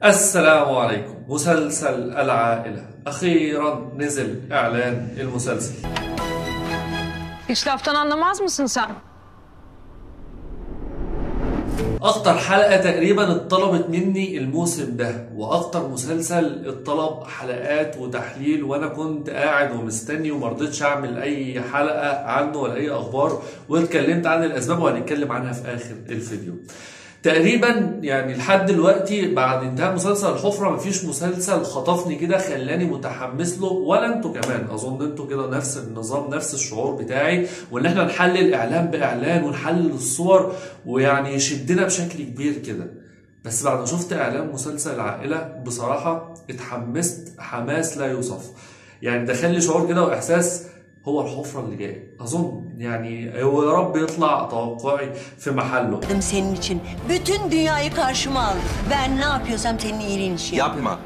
السلام عليكم مسلسل العائلة أخيرا نزل إعلان المسلسل Hiç laftan anlamaz mısın sen? أكتر حلقة تقريبا اتطلبت مني الموسم ده وأكتر مسلسل اتطلب حلقات وتحليل وأنا كنت قاعد ومستني ومرضتش أعمل أي حلقة عنه ولا أي أخبار واتكلمت عن الأسباب وهنتكلم عنها في آخر الفيديو تقريبا يعني لحد دلوقتي بعد انتهاء مسلسل الحفرة مفيش مسلسل خطفني كده خلاني متحمس له ولا انتوا كمان اظن انتوا كده نفس النظام نفس الشعور بتاعي وان احنا نحلل اعلان باعلان ونحلل الصور ويعني يشدنا بشكل كبير كده بس بعد ما شفت اعلان مسلسل العائلة بصراحة اتحمست حماس لا يوصف يعني دخل لي شعور كده واحساس هو الحفرة اللي جاية أظن يعني هو يا رب يطلع توقعي في محله Yaptım senin için. Bütün dünyayı karşıma aldım. Ben ne yapıyorsam senin iyiliğin için. Yapma.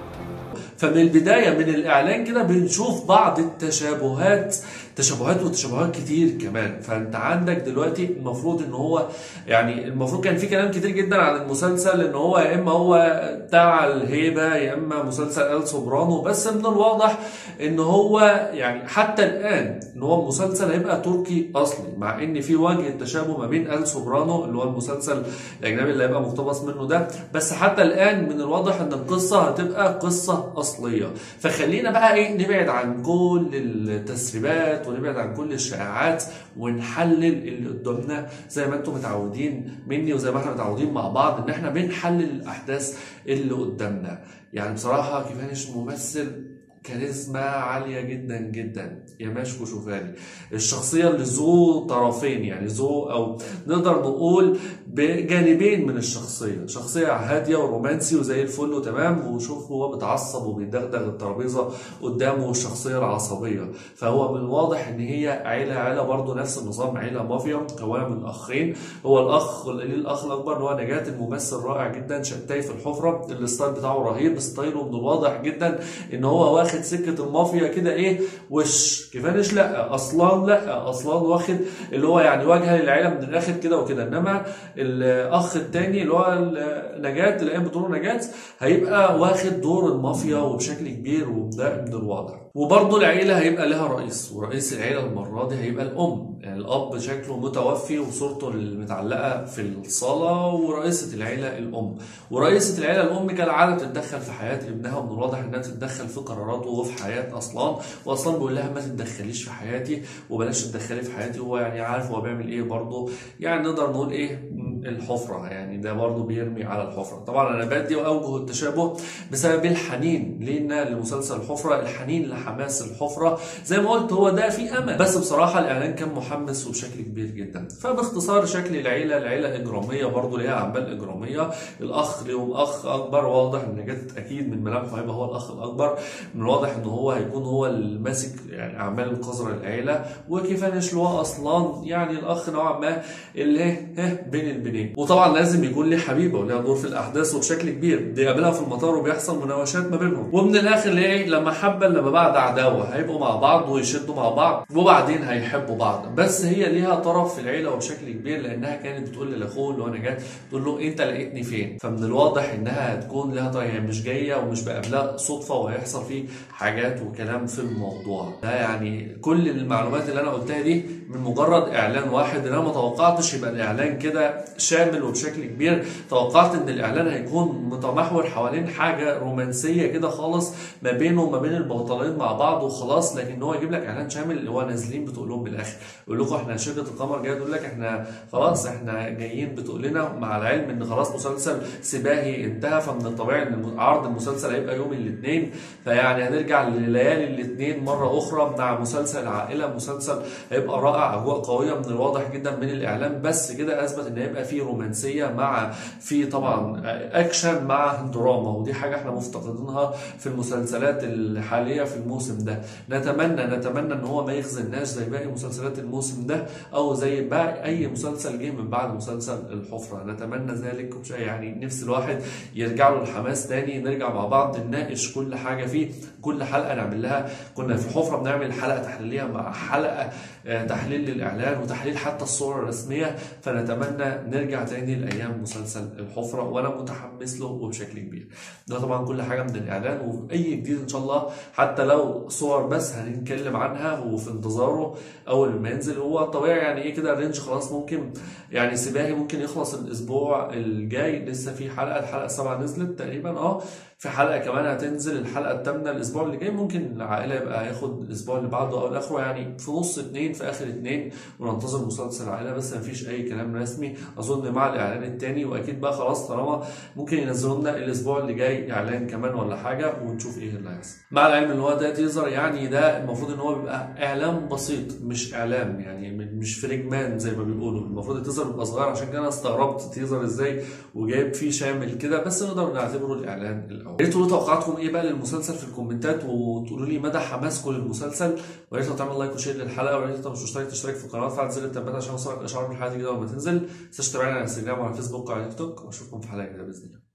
فمن البداية من الإعلان كده بنشوف بعض التشابهات تشابهات وتشابهات كتير كمان فأنت عندك دلوقتي المفروض إن هو يعني المفروض كان في كلام كتير جدا عن المسلسل إن هو يا إما هو بتاع الهيبة يا إما مسلسل ال سوبرانو بس من الواضح إن هو يعني حتى الآن إن هو المسلسل هيبقى تركي أصلي مع إن في وجه التشابه ما بين ال سوبرانو اللي هو المسلسل الأجنبي اللي هيبقى مقتبس منه ده بس حتى الآن من الواضح إن القصة هتبقى قصة أصلية فخلينا بقى إيه نبعد عن كل التسريبات ونبعد عن كل الشائعات ونحلل اللي قدامنا زي ما انتم متعودين مني وزي ما احنا متعودين مع بعض ان احنا بنحلل الاحداث اللي قدامنا يعني بصراحه كيفانش ممثل كاريزما عالية جدا جدا يا ماشكو شوفاني الشخصية اللي ذو طرفين يعني ذو أو نقدر نقول بجانبين من الشخصية شخصية هادية ورومانسي وزي الفل وتمام وشوف هو بيتعصب وبيدغدغ الترابيزة قدامه الشخصية العصبية فهو من الواضح إن هي عيلة عيلة برضه نفس النظام عيلة مافيا مكونة من أخين هو الأخ ليه الأخ الأكبر اللي هو نجاة الممثل رائع جدا شتاي في الحفرة الستايل بتاعه رهيب ستايله من الواضح جدا إن هو واخد سكة المافيا كده إيه وش كيفانش لا أصلا لا أصلا واخد اللي هو يعني واجهة للعيلة من الآخر كده وكده إنما الاخ التاني اللي هو نجاة اللي قايم بدور نجاة هيبقى واخد دور المافيا وبشكل كبير وده من الواضح وبرضه العيله هيبقى لها رئيس ورئيس العيله المره دي هيبقى الام يعني الاب شكله متوفي وصورته المتعلقه في الصاله ورئيسه العيله الام ورئيسه العيله الام كالعاده بتتدخل في حياه ابنها ومن الواضح انها تتدخل في قراراته وفي حياه اصلان واصلا بيقول لها ما تتدخليش في حياتي وبلاش تتدخلي في حياتي هو يعني عارف هو بيعمل ايه برضه يعني نقدر نقول ايه الحفرة يعني ده برضه بيرمي على الحفرة طبعا أنا بدي أوجه التشابه بسبب الحنين لينا لمسلسل الحفرة الحنين لحماس الحفرة زي ما قلت هو ده في أمل بس بصراحة الإعلان كان محمس وبشكل كبير جدا فباختصار شكل العيلة العيلة إجرامية برضه ليها أعمال إجرامية الأخ ليهم أخ أكبر واضح إن جت أكيد من ملامحه هيبقى هو الأخ الأكبر من الواضح إن هو هيكون هو الماسك يعني أعمال القذرة العيلة وكيفانش هو أصلا يعني الأخ نوعا ما اللي بين البنين وطبعا لازم يكون ليه حبيبه وليها دور في الاحداث وبشكل كبير بيقابلها في المطار وبيحصل مناوشات ما بينهم ومن الاخر ليه لما حبا لما بعد عداوه هيبقوا مع بعض ويشدوا مع بعض وبعدين هيحبوا بعض بس هي ليها طرف في العيله وبشكل كبير لانها كانت بتقول لاخوه اللي هو نجاة تقول له انت لقيتني فين فمن الواضح انها هتكون لها طريقه هي مش جايه ومش بقابلها صدفه وهيحصل فيه حاجات وكلام في الموضوع ده يعني كل المعلومات اللي انا قلتها دي من مجرد اعلان واحد انا ما توقعتش يبقى الاعلان كده شامل وبشكل كبير توقعت ان الاعلان هيكون متمحور حوالين حاجه رومانسيه كده خالص ما بينه وما بين البطلين مع بعض وخلاص لكن هو يجيب لك اعلان شامل اللي هو نازلين بتقول لهم بالاخر يقول لكم احنا شركه القمر جايه تقول لك احنا خلاص احنا جايين بتقول لنا مع العلم ان خلاص مسلسل سباهي انتهى فمن الطبيعي ان عرض المسلسل هيبقى يوم الاثنين فيعني هنرجع لليالي الاثنين مره اخرى مع مسلسل عائله مسلسل هيبقى رائع اجواء قويه من الواضح جدا من الاعلان بس كده اثبت ان هيبقى فيه رومانسيه مع في طبعا اكشن مع دراما ودي حاجه احنا مفتقدينها في المسلسلات الحاليه في الموسم ده نتمنى نتمنى ان هو ما يخزناش زي باقي مسلسلات الموسم ده او زي باقي اي مسلسل جه من بعد مسلسل الحفره نتمنى ذلك يعني نفس الواحد يرجع له الحماس تاني نرجع مع بعض نناقش كل حاجه فيه كل حلقه نعمل لها كنا في الحفره بنعمل حلقه تحليليه مع حلقه تحليل للاعلان وتحليل حتى الصور الرسميه فنتمنى ونرجع تاني لايام مسلسل الحفره وانا متحمس له وبشكل كبير ده طبعا كل حاجه من الاعلان واي جديد ان شاء الله حتى لو صور بس هنتكلم عنها وفي انتظاره اول ما ينزل هو طبيعي يعني ايه كده الرينج خلاص ممكن يعني سباهي ممكن يخلص الاسبوع الجاي لسه في حلقه الحلقه السابعه نزلت تقريبا اه في حلقه كمان هتنزل الحلقه الثامنه الاسبوع اللي جاي ممكن العائله يبقى ياخد الاسبوع اللي بعده او اخره يعني في نص اتنين في اخر اتنين وننتظر مسلسل العائله بس مفيش اي كلام رسمي اظن مع الاعلان التاني واكيد بقى خلاص طالما ممكن ينزلوا لنا الاسبوع اللي جاي اعلان كمان ولا حاجه ونشوف ايه اللي هيحصل مع العلم ان هو ده تيزر يعني ده المفروض ان هو بيبقى اعلان بسيط مش اعلام يعني مش فريجمان زي ما بيقولوا المفروض التيزر بيبقى صغير عشان كده انا استغربت التيزر ازاي وجايب فيه شامل كده بس نقدر نعتبره الاعلان الاول يا ريت تقولوا توقعاتكم ايه بقى للمسلسل في الكومنتات وتقولوا لي مدى حماسكم للمسلسل ويا ريت لو تعمل لايك وشير للحلقه ويا ريت لو مش مشترك تشترك في القناه وتفعل زر التنبيهات عشان يوصلك اشعار من الحلقات الجديده لما تنزل ما تنساش تتابعنا على انستجرام وعلى فيسبوك وعلى تيك توك واشوفكم في حلقه جديده باذن الله